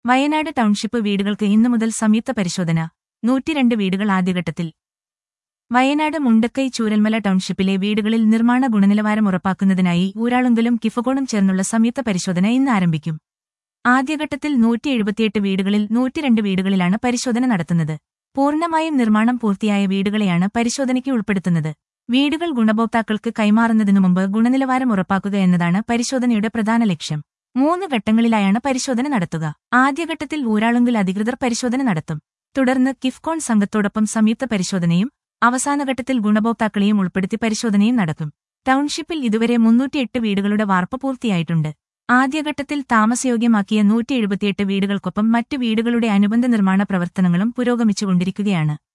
Wayanad township വീടുകൾക്ക് ഇന്നു മുതൽ സംയുക്ത പരിശോധന നൂറ്റിരണ്ട് വീടുകൾ ആദ്യഘട്ടത്തിൽ വയനാട് മുണ്ടക്കൈ ചൂരൽമല ടൗൺഷിപ്പിലെ വീടുകളിൽ നിർമ്മാണ ഗുണനിലവാരം ഉറപ്പാക്കുന്നതിനായി ഊരാളുങ്കലും കിഫകോണും ചേർന്നുള്ള സംയുക്ത പരിശോധന ഇന്ന് ആരംഭിക്കും ആദ്യഘട്ടത്തിൽ നൂറ്റി എഴുപത്തിയെട്ട് വീടുകളിൽ നൂറ്റിരണ്ട് വീടുകളിലാണ് പരിശോധന നടത്തുന്നത് പൂർണ്ണമായും നിർമ്മാണം പൂർത്തിയായ വീടുകളെയാണ് പരിശോധനയ്ക്ക് ഉൾപ്പെടുത്തുന്നത് വീടുകൾ ഗുണഭോക്താക്കൾക്ക് കൈമാറുന്നതിനു മുമ്പ് ഗുണനിലവാരം ഉറപ്പാക്കുക എന്നതാണ് പരിശോധനയുടെ പ്രധാന ലക്ഷ്യം മൂന്ന് ഘട്ടങ്ങളിലായാണ് പരിശോധന നടത്തുക ആദ്യഘട്ടത്തിൽ ഊരാളുങ്കൽ അധികൃതർ പരിശോധന നടത്തും തുടർന്ന് കിഫ്കോൺ സംഘത്തോടൊപ്പം സംയുക്ത പരിശോധനയും അവസാനഘട്ടത്തിൽ ഗുണഭോക്താക്കളെയും ഉൾപ്പെടുത്തി പരിശോധനയും നടക്കും ടൗൺഷിപ്പിൽ ഇതുവരെ മുന്നൂറ്റിയെട്ട് വീടുകളുടെ വാർപ്പ് പൂർത്തിയായിട്ടുണ്ട് ആദ്യഘട്ടത്തിൽ താമസയോഗ്യമാക്കിയ നൂറ്റി എഴുപത്തിയെട്ട് വീടുകൾക്കൊപ്പം മറ്റു വീടുകളുടെ അനുബന്ധ നിർമ്മാണ പ്രവർത്തനങ്ങളും പുരോഗമിച്ചുകൊണ്ടിരിക്കുകയാണ്